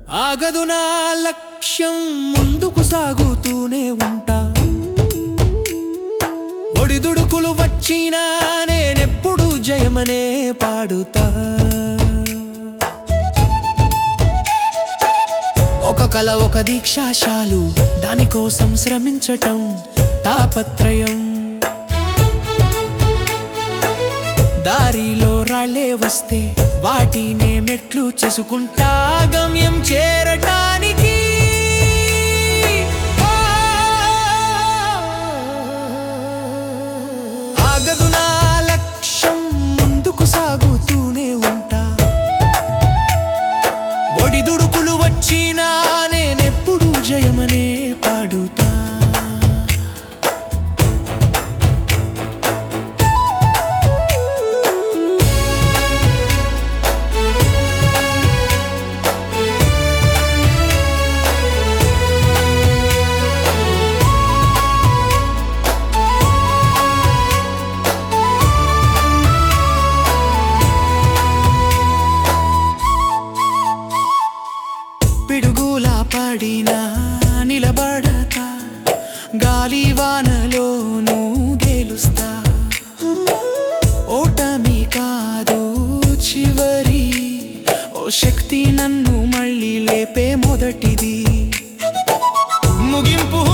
ఆగదు నా లక్ష్యం ముందుకు సాగుతూనే ఉంటా ఒడిదుడుకులు వచ్చినా నేనెప్పుడు జయమనే పాడుతా ఒక కల ఒక దీక్షాశాలు దానికోసం శ్రమించటం తాపత్రయం దారిలో రాళ్ళే వస్తే వాటినే మెట్లు చేసుకుంటా గమ్యం చేరటానికి ఆగదు నా లక్ష్యం ముందుకు సాగుతూనే ఉంటా ఒడిదుడుకులు వచ్చినా నేనెప్పుడు జయమనే పాడుతా పిడుగులా పడినా నిలబడతా గాలి వానలోనూ గెలుస్తా ఓటమి కాదు చివరి ఓ శక్తి నన్ను మళ్ళీ లేపే మొదటిది ముగింపు